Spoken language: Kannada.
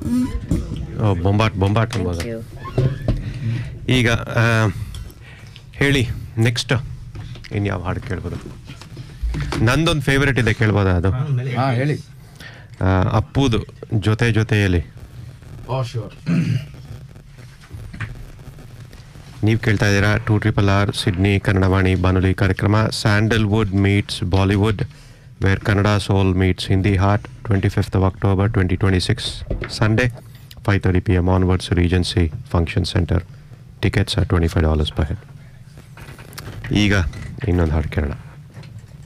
ಓ, ಬೊಂಬಾಟ್ ಬೊಂಬಾಟ್ ಥ್ಯಾಂಕ್ ಅನ್ಬೋದು ಯು ಈಗ ಆ, ಹೇಳಿ ನೆಕ್ಸ್ಟ್ ಇನ್ಯಾವ ಹಾಡು ಕೇಳ್ಬೋದು ನಂದೊಂದು ಫೇವ್ರೆಟ್ ಇದೆ ಕೇಳ್ಬೋದಾ ಅದು ಹಾ ಹೇಳಿ ಆ, ಅಪ್ಪುದು ಜೊತೆ ಜೊತೆಯಲ್ಲಿ ಓ ಶ್ಯೂರ್ ನೀವು ಕೇಳ್ತಾ ಇದ್ದೀರಾ two triple R Sydney Kannadavani ಬಾನುಲಿ ಕಾರ್ಯಕ್ರಮ Sandalwood meets Bollywood where Kannada soul meets Hindi heart twenty fifth of October twenty twenty six Sunday five thirty P M onwards Regency function centre tickets are twenty five dollars per head ಈಗ ಇನ್ನೊಂದು ಹಾಡು ಕೇಳೋಣ